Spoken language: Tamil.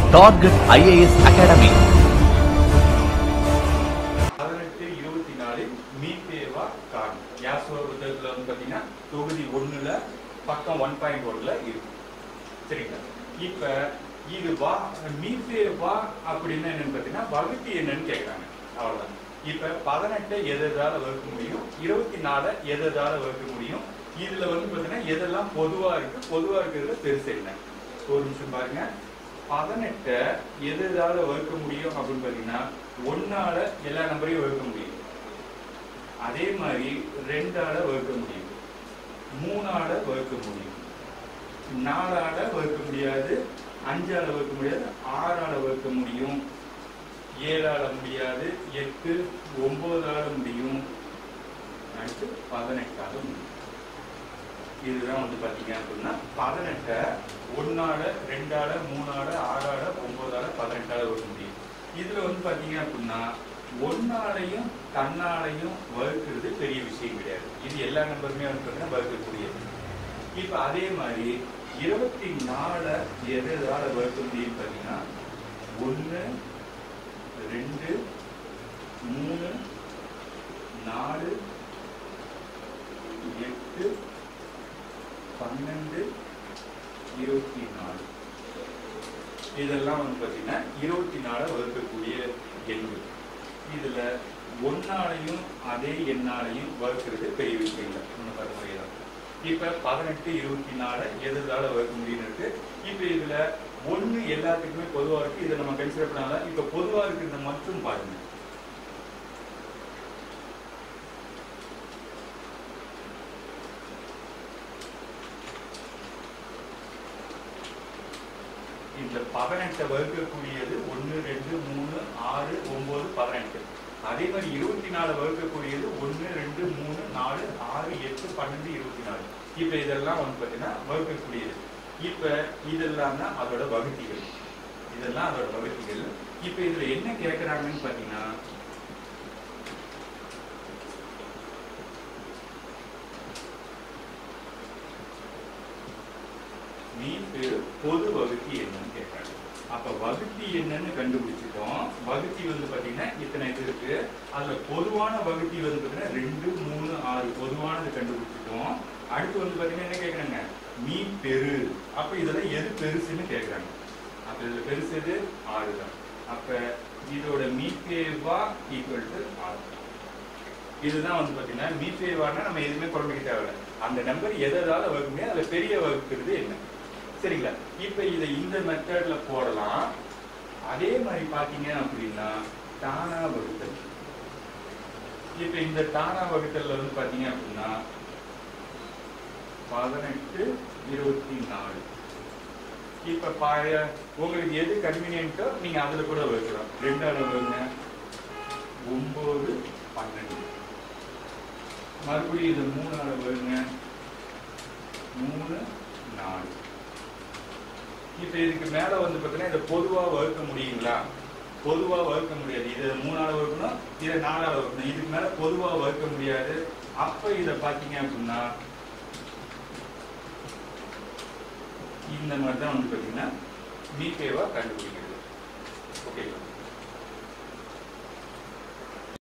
டார்கெட் ஐஏஎஸ் அகாடமி பதினெட்டு இருபத்தி நாலில் மீபேவா காரணம் யாசுவ புத்தகத்துல வந்து பாத்தீங்கன்னா தொகுதி ஒண்ணுல பக்கம் ஒன் பாயிண்ட் ஒன்ல இருக்கு சரிங்களா இப்ப இது வா மீபேவா அப்படின்னா என்னன்னு பாத்தீங்கன்னா வகுத்தி என்னன்னு கேக்குறாங்க அவ்வளவுதான் இப்ப பதினெட்டு எது எதால வகுக்க முடியும் இருபத்தி நாலு எது எதால வகுக்க முடியும் இதுல வந்து பாத்தீங்கன்னா எதெல்லாம் பொதுவா இருக்கு பொதுவா இருக்கிறதுல பெருசு என்ன ஒரு நிமிஷம் பாருங்க பதினெட்டை எது எதால வகுக்க முடியும் அப்படின்னு பாத்தீங்கன்னா ஒன்னால எல்லா நம்பரையும் வகுக்க முடியும் அதே மாதிரி ரெண்டால வகுக்க முடியும் மூணால வகுக்க முடியும் நாலால வகுக்க முடியாது அஞ்சால வகுக்க முடியாது ஆறால வகுக்க முடியும் ஏழால முடியாது எட்டு ஒன்பதால முடியும் அடுத்து பதினெட்டால முடியும் இதுதான் வந்து பாத்தீங்க அப்படின்னா பதினெட்டை ஒன்னால ரெண்டால மூணால ஆறால ஒன்பதால பதினெட்டால வகுக்க முடியும் இதுல வந்து பாத்தீங்க அப்படின்னா ஒன்னாலையும் தன்னாலையும் வகுக்கிறது பெரிய விஷயம் கிடையாது இது எல்லா நம்பருமே வந்து பாத்தீங்கன்னா வகுக்கக்கூடியது இப்ப அதே மாதிரி இருபத்தி நாலு எது எதால வகுக்க முடியும் பாத்தீங்கன்னா ஒண்ணு ரெண்டு மூணு நாலு எட்டு பன்னெண்டு இருபத்தி நாலு இதெல்லாம் வந்து பாத்தீங்கன்னா இருபத்தி நாலு வகுக்கக்கூடிய எண்கள் இதுல ஒன்னாலையும் அதே எண்ணாலையும் வகுக்கிறது பெரிய விஷயம் இல்லை ஒண்ணு பாருங்க தான் இப்ப பதினெட்டு இருபத்தி நாலு எதுனால வகுக்க முடியும் இருக்கு இப்ப இதுல ஒண்ணு எல்லாத்துக்குமே பொதுவா இருக்கு இதை நம்ம கன்சிடர் பண்ணால இப்ப பொதுவா இருக்கிறத மட்டும் பாருங்க இந்த பதினெட்டை வகுக்கக்கூடியது ஒன்று ரெண்டு மூணு ஆறு ஒன்பது பதினெட்டு அதே மாதிரி இருபத்தி நாலு வகுக்கக்கூடியது ஒன்று ரெண்டு மூணு நாலு ஆறு எட்டு பன்னெண்டு இருபத்தி நாலு இப்ப இதெல்லாம் வந்து பார்த்தீங்கன்னா வகுக்கக்கூடியது இப்ப இதெல்லாம் தான் அதோட வகுத்திகள் இதெல்லாம் அதோட வகுத்திகள் இப்ப இதுல என்ன கேட்கறாங்கன்னு பாத்தீங்கன்னா நீட்டு பொது வகுத்தி என்னன்னு கேட்கறாங்க அப்ப வகுத்தி என்னன்னு கண்டுபிடிச்சிட்டோம் வகுத்தி வந்து பாத்தீங்கன்னா இத்தனை இது இருக்கு அதுல பொதுவான வகுத்தி வந்து பாத்தீங்கன்னா ரெண்டு மூணு ஆறு பொதுவானது கண்டுபிடிச்சிட்டோம் அடுத்து வந்து பாத்தீங்கன்னா என்ன கேக்குறாங்க மீ பெரு அப்ப இதுல எது பெருசுன்னு கேக்குறாங்க அப்ப இதுல பெருசு எது ஆறு தான் அப்ப இதோட மீபேவா ஈக்குவல் டு ஆறு இதுதான் வந்து பாத்தீங்கன்னா மீபேவானா நம்ம எதுவுமே குழம்பிக்க தேவையில்ல அந்த நம்பர் எதால வகுக்குமே அதுல பெரிய வகுக்கிறது என்ன சரிங்களா இப்ப இதை இந்த மெத்தட்ல போடலாம் அதே மாதிரி பாத்தீங்க அப்படின்னா தானா வகுத்தல் இப்ப இந்த தானா வகுத்தல்ல வந்து பாத்தீங்க அப்படின்னா பதினெட்டு இருபத்தி நாலு இப்ப பாய உங்களுக்கு எது கன்வீனியன்ட்டோ நீங்க அதுல கூட வகுக்கலாம் ரெண்டாவது வகுங்க ஒன்பது பன்னெண்டு மறுபடியும் இது மூணாவது வருங்க மூணு நாலு இப்ப இதுக்கு மேல வந்து பாத்தீங்கன்னா இதை பொதுவா வகுக்க முடியுங்களா பொதுவா வகுக்க முடியாது இதை மூணாவது வகுக்கணும் இதை நாலாவது வகுக்கணும் இதுக்கு மேல பொதுவா வகுக்க முடியாது அப்ப இத பாத்தீங்க அப்படின்னா இந்த மாதிரி தான் வந்து பாத்தீங்கன்னா மீபேவா கண்டுபிடிக்கிறது ஓகேங்களா